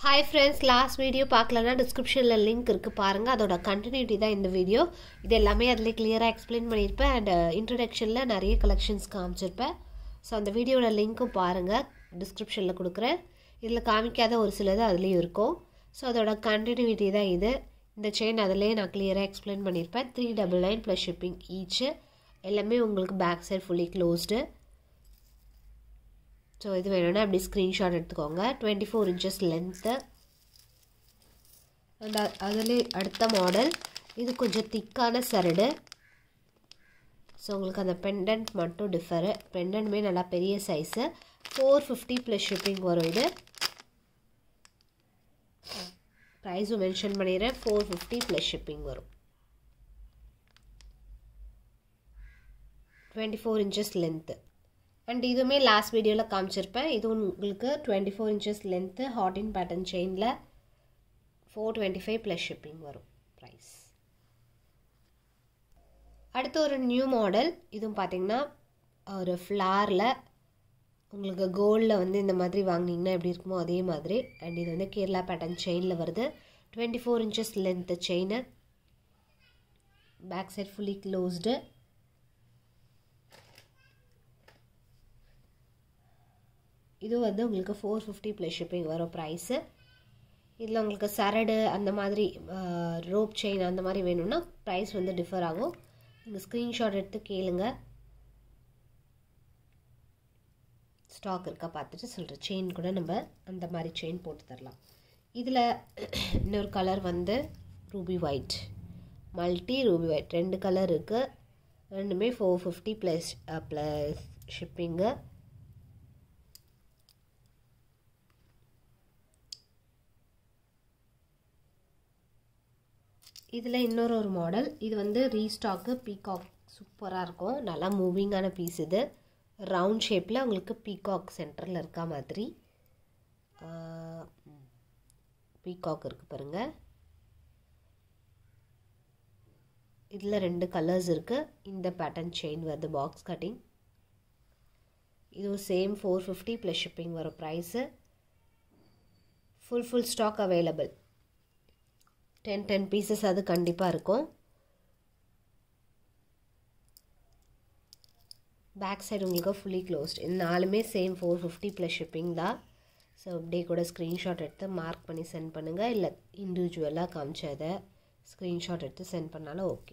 hi friends last video பார்க்கலன்னா டிஸ்கிரிப்ஷனில் link இருக்குது பாருங்கள் அதோட கண்டினியூட்டி தான் இந்த வீடியோ இது எல்லாமே அதில் கிளியராக எக்ஸ்பிளைன் பண்ணியிருப்பேன் அண்ட் இன்ட்ரடக்ஷனில் நிறைய கலெக்ஷன்ஸ் காமிச்சிருப்பேன் ஸோ அந்த வீடியோட லிங்க்கும் பாருங்கள் டிஸ்கிரிப்ஷனில் கொடுக்குறேன் இதில் காமிக்காத ஒரு சிலது அதுலேயும் இருக்கும் ஸோ அதோட கண்டினியூட்டி தான் இது இந்த செயின் அதிலே நான் கிளியராக எக்ஸ்பிளைன் பண்ணியிருப்பேன் three double nine plus shipping each எல்லாமே உங்களுக்கு back side fully closed so இது வேணும்னா அப்படி ஸ்க்ரீன்ஷாட் எடுத்துக்கோங்க twenty four inches length and அதிலே அடுத்த மாடல் இது கொஞ்சம் திக்கான சரடு ஸோ உங்களுக்கு அந்த பெண்டன்ட் மட்டும் டிஃபரு பெண்டன்ட்டுமே நல்லா பெரிய size four fifty plus shipping வரும் இது ப்ரைஸும் மென்ஷன் பண்ணிடுறேன் ஃபோர் ஃபிஃப்டி ப்ளஸ் ஷிப்பிங் வரும் twenty four inches length and இதுவுமே லாஸ்ட் வீடியோவில் காமிச்சிருப்பேன் இது உங்களுக்கு டுவெண்ட்டி ஃபோர் இன்ச்சஸ் லென்த்து ஹாட்டின் பேட்டர்ன் செயினில் four twenty five plus shipping வரும் ப்ரைஸ் அடுத்து ஒரு நியூ மாடல் இதுவும் பார்த்தீங்கன்னா ஒரு ஃப்ளாரில் உங்களுக்கு கோல்டில் வந்து இந்த மாதிரி வாங்கினீங்கன்னா எப்படி இருக்குமோ அதே மாதிரி அண்ட் இது வந்து கேரளா பேட்டர்ன் செயினில் வருது twenty four inches length chain back side fully closed இது வந்து உங்களுக்கு ஃபோர் ஃபிஃப்டி ப்ளஸ் ஷிப்பிங் வரும் ப்ரைஸு இதில் உங்களுக்கு சரடு அந்த மாதிரி ரோப் செயின் அந்த மாதிரி வேணும்னா ப்ரைஸ் வந்து டிஃபர் ஆகும் நீங்கள் ஸ்க்ரீன்ஷாட் எடுத்து கேளுங்க ஸ்டாக் இருக்கா பார்த்துட்டு சொல்கிறேன் செயின் கூட நம்ம அந்த மாதிரி செயின் போட்டு தரலாம் இதில் இன்னொரு கலர் வந்து ruby white multi ruby white ரெண்டு கலர் இருக்குது ரெண்டுமே four fifty plus plus shipping இதில் இன்னொரு ஒரு மாடல் இது வந்து ரீஸ்டாக்கு பீகாக் சூப்பராக இருக்கும் நல்லா மூவிங்கான பீஸ் இது ரவுண்ட் ஷேப்பில் உங்களுக்கு பீகாக் சென்டரில் இருக்கா மாதிரி பீகாக் இருக்குது பாருங்கள் இதில் ரெண்டு கலர்ஸ் இருக்குது இந்த பேட்டர்ன் செயின் வருது பாக்ஸ் கட்டிங் இதுவும் same four fifty plus shipping வரும் price full full stock available ten ten pieces அது கண்டிப்பாக இருக்கும் பேக் சைடு உங்களுக்கு ஃபுல்லி க்ளோஸ்ட் இந்த நாலுமே same four fifty plus shipping தான் ஸோ அப்படியே கூட ஸ்க்ரீன்ஷாட் எடுத்து மார்க் பண்ணி சென்ட் பண்ணுங்கள் இல்லை இண்டிவிஜுவலாக காமிச்சதை ஸ்க்ரீன்ஷாட் எடுத்து சென்ட் பண்ணாலும் ஓகே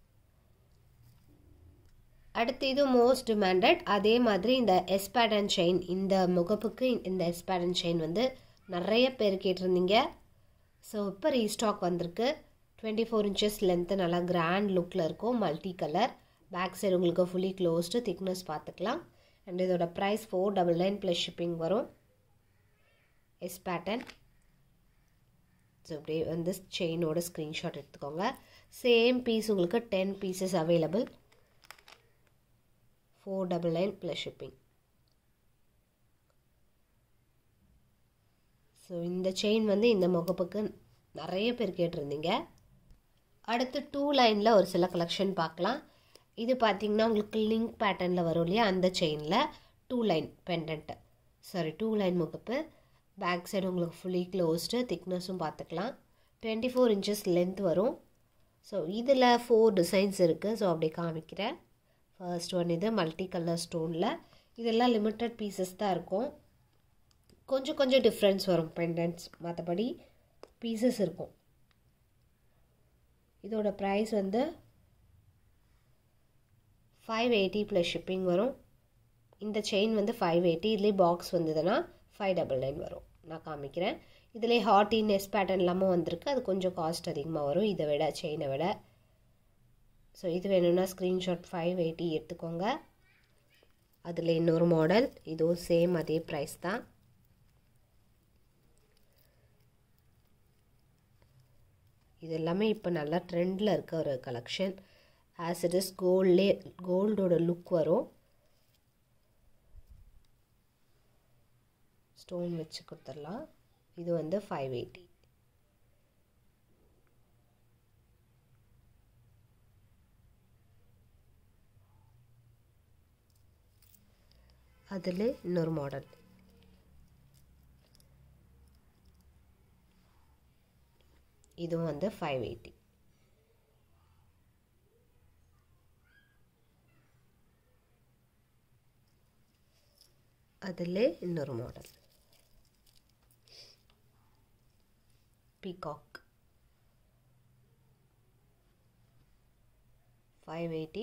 அடுத்து இது மோஸ்ட் டிமாண்டட் அதே மாதிரி இந்த எஸ் பேட்டன் செயின் இந்த முகப்புக்கு இந்த எஸ் பேட்டன் செயின் வந்து நிறைய பேர் கேட்டிருந்தீங்க ஸோ இப்போ ரீஸ்டாக் வந்திருக்கு டுவெண்ட்டி ஃபோர் இன்ச்சஸ் லென்த்து நல்லா கிராண்ட் லுக்கில் இருக்கும் மல்டி கலர் பேக் சைடு உங்களுக்கு ஃபுல்லி க்ளோஸ்டு திக்னஸ் பார்த்துக்கலாம் அண்ட் இதோட price four double nine plus shipping வரும் எஸ் பேட்டன் ஸோ அப்படியே வந்து செயினோட ஸ்க்ரீன்ஷாட் எடுத்துக்கோங்க சேம் பீஸ் உங்களுக்கு ten pieces available four double nine plus shipping so இந்த செயின் வந்து இந்த முகப்புக்கு நிறைய பேர் கேட்டிருந்தீங்க அடுத்து டூ லைனில் ஒரு சில கலெக்ஷன் பார்க்கலாம் இது பார்த்திங்கன்னா உங்களுக்கு லிங்க் பேட்டர்னில் வரும் இல்லையா அந்த செயினில் two line pendant sorry two line முகப்பு பேக் சைடு உங்களுக்கு ஃபுல்லி க்ளோஸ்டு திக்னஸும் பார்த்துக்கலாம் டுவெண்ட்டி ஃபோர் இன்ச்சஸ் லென்த் வரும் ஸோ இதில் ஃபோர் டிசைன்ஸ் இருக்குது ஸோ அப்படி காமிக்கிறேன் ஃபர்ஸ்ட் ஒன் இது மல்டி கலர் ஸ்டோனில் இதெல்லாம் லிமிட்டட் பீசஸ் தான் இருக்கும் கொஞ்சம் கொஞ்சம் டிஃப்ரென்ஸ் வரும் பெண்டன்ட்ஸ் மற்றபடி பீசஸ் இருக்கும் இதோட ப்ரைஸ் வந்து ஃபைவ் எயிட்டி ப்ளஸ் ஷிப்பிங் வரும் இந்த செயின் வந்து ஃபைவ் எயிட்டி இதுலேயே பாக்ஸ் வந்ததுன்னா ஃபைவ் டபுள் நைன் வரும் நான் காமிக்கிறேன் இதிலே ஹாட்டின் எஸ் பேட்டர்ன் இல்லாமல் வந்திருக்கு அது கொஞ்சம் காஸ்ட் அதிகமாக வரும் இதை விட செயினை விட ஸோ இது வேணும்னா ஸ்க்ரீன்ஷாட் ஃபைவ் எயிட்டி எடுத்துக்கோங்க அதில் இன்னொரு மாடல் இதுவும் சேம் அதே ப்ரைஸ் தான் இது எல்லாமே இப்போ நல்லா ட்ரெண்டில் இருக்க ஒரு கலெக்ஷன் ஆஸ் இட் இஸ் கோல்ட்லே கோல்டோட லுக் வரும் ஸ்டோன் வச்சு கொடுத்துடலாம் இது வந்து ஃபைவ் எயிட்டி அதில் இன்னொரு மாடல் இதுவும் வந்து ஃபைவ் எயிட்டி அதில் இன்னொரு மாடல் பீகாக் ஃபைவ் எயிட்டி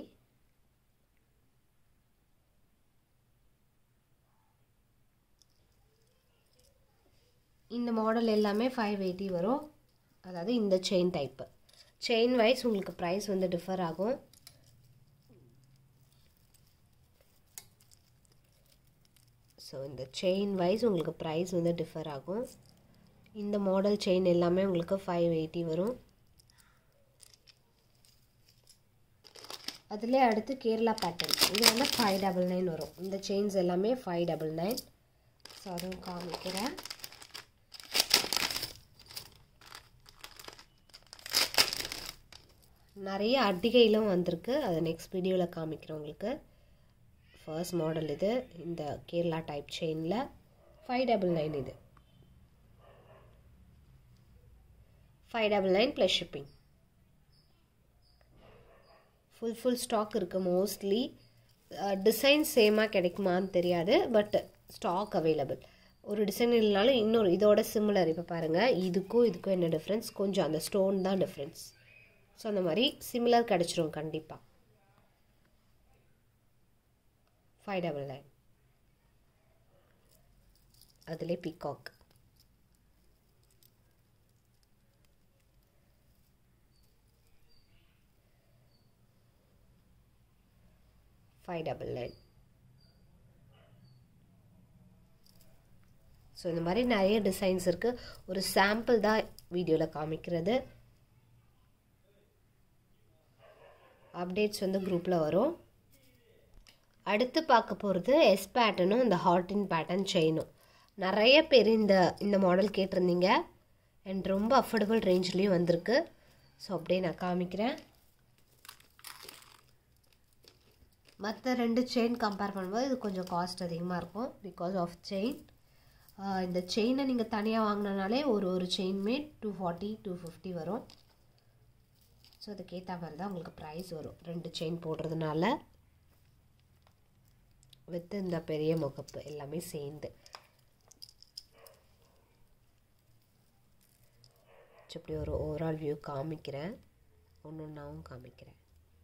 இந்த மாடல் எல்லாமே ஃபைவ் எயிட்டி வரும் அதாவது இந்த செயின் டைப்பு செயின் வைஸ் உங்களுக்கு ப்ரைஸ் வந்து டிஃபர் ஆகும் ஸோ இந்த செயின் வைஸ் உங்களுக்கு ப்ரைஸ் வந்து டிஃபர் ஆகும் இந்த மாடல் செயின் எல்லாமே உங்களுக்கு ஃபைவ் எயிட்டி வரும் அதிலே அடுத்து கேரளா பேட்டர்ன் இது வந்து ஃபைவ் டபுள் நைன் வரும் இந்த செயின்ஸ் எல்லாமே ஃபைவ் டபுள் நைன் ஸோ அதுவும் காமிக்கிறேன் நிறைய அட்டிகையிலும் வந்திருக்கு அதை நெக்ஸ்ட் வீடியோவில் காமிக்கிறேன் உங்களுக்கு ஃபர்ஸ்ட் மாடல் இது இந்த கேரளா டைப் செயினில் ஃபைவ் டபுள் நைன் இது five double nine plus shipping full full stock இருக்குது மோஸ்ட்லி டிசைன் சேமாக கிடைக்குமான்னு தெரியாது பட் ஸ்டாக் அவைலபிள் ஒரு டிசைன் இல்லைனாலும் இன்னொரு இதோட சிமிலர் இப்போ பாருங்கள் இதுக்கும் இதுக்கும் என்ன டிஃப்ரென்ஸ் கொஞ்சம் அந்த ஸ்டோன் தான் டிஃப்ரென்ஸ் ஸோ அந்த மாதிரி சிமிலர் கிடச்சிரும் கண்டிப்பாக ஃபைவ் டபுள் நைன் அதிலே peacock five double nine so இந்த மாதிரி நிறைய டிசைன்ஸ் இருக்குது ஒரு சாம்பிள் தான் வீடியோவில் காமிக்கிறது அப்டேட்ஸ் வந்து குரூப்பில் வரும் அடுத்து பார்க்க போகிறது எஸ் பேட்டர்னும் இந்த ஹார்டின் பேட்டர்ன் செயினும் நிறைய பேர் இந்த இந்த மாடல் கேட்டிருந்தீங்க அண்ட் ரொம்ப அஃபோர்டபுள் ரேஞ்ச்லேயும் வந்திருக்கு ஸோ அப்படியே நான் காமிக்கிறேன் மற்ற ரெண்டு செயின் கம்பேர் பண்ணும்போது இது கொஞ்சம் காஸ்ட் அதிகமாக இருக்கும் பிகாஸ் ஆஃப் செயின் இந்த செயினை நீங்கள் தனியாக வாங்கினாலே ஒரு ஒரு செயின்மே டூ ஃபார்ட்டி டூ ஃபிஃப்டி வரும் ஸோ அதுக்கேற்ற மாதிரி தான் உங்களுக்கு ப்ரைஸ் வரும் ரெண்டு செயின் போடுறதுனால வித் இந்த பெரிய முகப்பு எல்லாமே சேர்ந்து இப்படி ஒரு ஓவரால் வியூ காமிக்கிறேன் ஒன்று ஒன்றாவும் காமிக்கிறேன்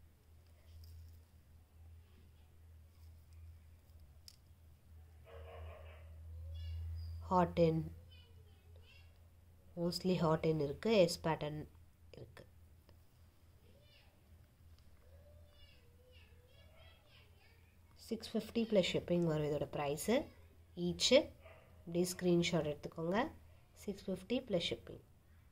ஹாட் என் மோஸ்ட்லி ஹாட் என் இருக்குது எஸ் பேட்டர்ன் இருக்குது சிக்ஸ் ஃபிஃப்டி ப்ளஸ் ஷிப்பிங் வரும் இதோட ப்ரைஸு ஈச்சு இப்படி ஸ்க்ரீன்ஷாட் எடுத்துக்கோங்க six fifty plus shipping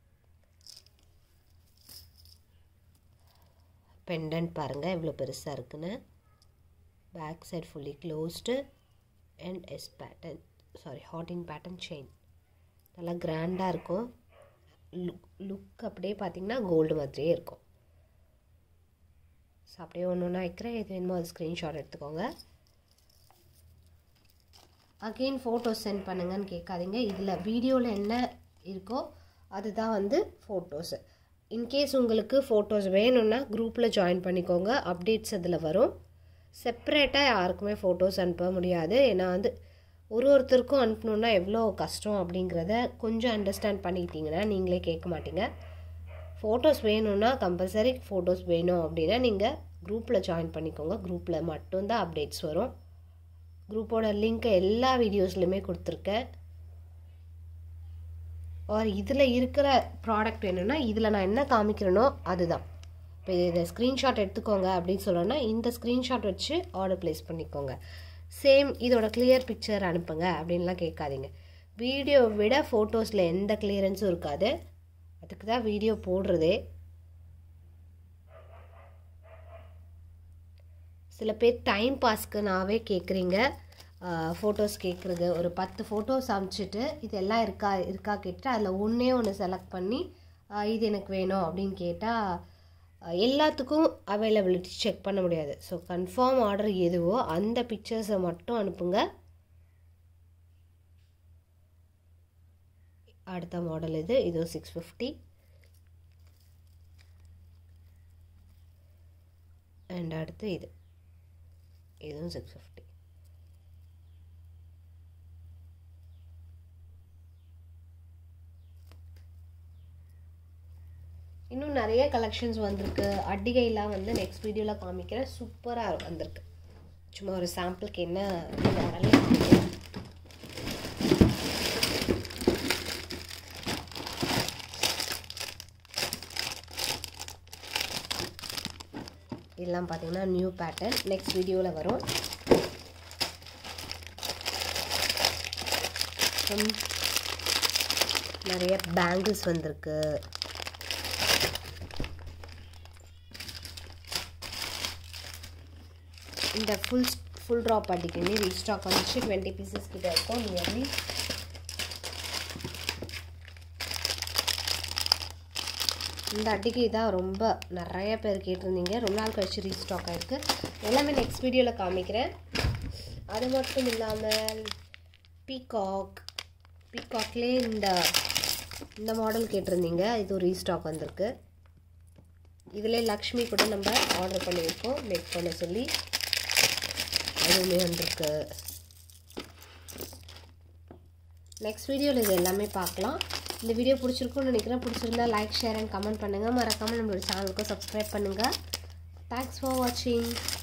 pendant பாருங்கள் எவ்வளோ பெருசாக இருக்குன்னு back side fully closed and S pattern sorry ஹாட்டின் பேட்டர்ன் செயின் நல்லா கிராண்டாக இருக்கும் லுக் லுக் அப்படியே பார்த்தீங்கன்னா கோல்டு மாதிரியே இருக்கும் ஸோ அப்படியே ஒன்று ஒன்றா வைக்கிறேன் எது வேணுமோ அது ஸ்க்ரீன்ஷாட் எடுத்துக்கோங்க அகெயின் ஃபோட்டோஸ் சென்ட் பண்ணுங்கன்னு கேட்காதீங்க இதில் வீடியோவில் என்ன இருக்கோ அதுதான் வந்து ஃபோட்டோஸு இன்கேஸ் உங்களுக்கு ஃபோட்டோஸ் வேணும்னா குரூப்பில் ஜாயின் பண்ணிக்கோங்க அப்டேட்ஸ் அதில் வரும் செப்பரேட்டாக யாருக்குமே ஃபோட்டோஸ் அனுப்ப முடியாது ஏன்னா வந்து ஒரு ஒருத்தருக்கும் அனுப்பணுன்னா எவ்வளோ கஷ்டம் அப்படிங்கிறத கொஞ்சம் அண்டர்ஸ்டாண்ட் பண்ணிக்கிட்டீங்கன்னா நீங்களே கேட்க மாட்டீங்க ஃபோட்டோஸ் வேணும்னா கம்பல்சரி ஃபோட்டோஸ் வேணும் அப்படின்னா நீங்கள் குரூப்பில் ஜாயின் பண்ணிக்கோங்க குரூப்பில் மட்டும்தான் அப்டேட்ஸ் வரும் குரூப்போட லிங்க்கை எல்லா வீடியோஸ்லையுமே கொடுத்துருக்கேன் ஆர் இதில் இருக்கிற ப்ராடக்ட் வேணும்னா இதில் நான் என்ன காமிக்கிறேனோ அதுதான் இப்போ இதை ஸ்க்ரீன்ஷாட் எடுத்துக்கோங்க அப்படின்னு சொல்கிறேன்னா இந்த ஸ்க்ரீன்ஷாட் வச்சு ஆர்டர் ப்ளேஸ் பண்ணிக்கோங்க சேம் இதோட கிளியர் பிக்சர் அனுப்புங்க அப்படின்லாம் கேட்காதீங்க வீடியோ விட ஃபோட்டோஸில் எந்த கிளியரன்ஸும் இருக்காது அதுக்கு தான் வீடியோ போடுறதே சில பேர் டைம் பாஸ்க்கு நாவே கேட்குறீங்க ஃபோட்டோஸ் கேட்குறது ஒரு பத்து ஃபோட்டோஸ் அமுச்சிட்டு இதெல்லாம் இருக்கா இருக்கா கேட்டு அதில் ஒன்றே ஒன்று செலக்ட் பண்ணி இது எனக்கு வேணும் அப்படின்னு கேட்டால் எல்லாத்துக்கும் அவைலபிலிட்டி செக் பண்ண முடியாது ஸோ கன்ஃபார்ம் ஆர்டர் எதுவோ அந்த பிக்சர்ஸை மட்டும் அனுப்புங்க அடுத்த மாடல் இது இதுவும் சிக்ஸ் ஃபிஃப்டி அண்ட் அடுத்து இது இதுவும் சிக்ஸ் ஃபிஃப்டி இன்னும் நிறைய கலெக்ஷன்ஸ் வந்திருக்கு அட்டிகைலாம் வந்து நெக்ஸ்ட் வீடியோவில் காமிக்கிறேன் சூப்பராக வந்திருக்கு சும்மா ஒரு சாம்பிளுக்கு என்ன மாடல் காமிக்கிறேன் இதெல்லாம் பார்த்தீங்கன்னா நியூ பேட்டர்ன் நெக்ஸ்ட் வீடியோவில் வரும் அப்புறம் நிறைய பேங்கிள்ஸ் வந்திருக்கு இந்த ஃபுல் ஃபுல் ட்ராப் அடிக்கணி ரீஸ்டாக் வந்துச்சு டுவெண்ட்டி பீசஸ் கிட்ட இருக்கும் நியர்லி இந்த அட்டிகை தான் ரொம்ப நிறைய பேர் கேட்டிருந்தீங்க ரொம்ப நாள் கழிச்சு ரீஸ்டாக் ஆகிருக்கு எல்லாமே நெக்ஸ்ட் வீடியோவில் காமிக்கிறேன் அது மட்டும் இல்லாமல் பீகாக் பீகாக்லேயே இந்த இந்த மாடல் கேட்டிருந்தீங்க இது ரீஸ்டாக் வந்திருக்கு இதில் லக்ஷ்மி கூட நம்ம ஆர்டர் பண்ணியிருக்கோம் மேக் பண்ண சொல்லி அதுவுமே வந்திருக்கு நெக்ஸ்ட் வீடியோவில் இது எல்லாமே பார்க்கலாம் இந்த வீடியோ பிடிச்சிருக்கும்னு நினைக்கிறேன் பிடிச்சிருந்தா லைக் ஷேர் அண்ட் கமெண்ட் பண்ணுங்கள் மறக்காமல் நம்மளோட சேனலுக்கும் சப்ஸ்கிரைப் பண்ணுங்கள் தேங்க்ஸ் ஃபார் வாட்சிங்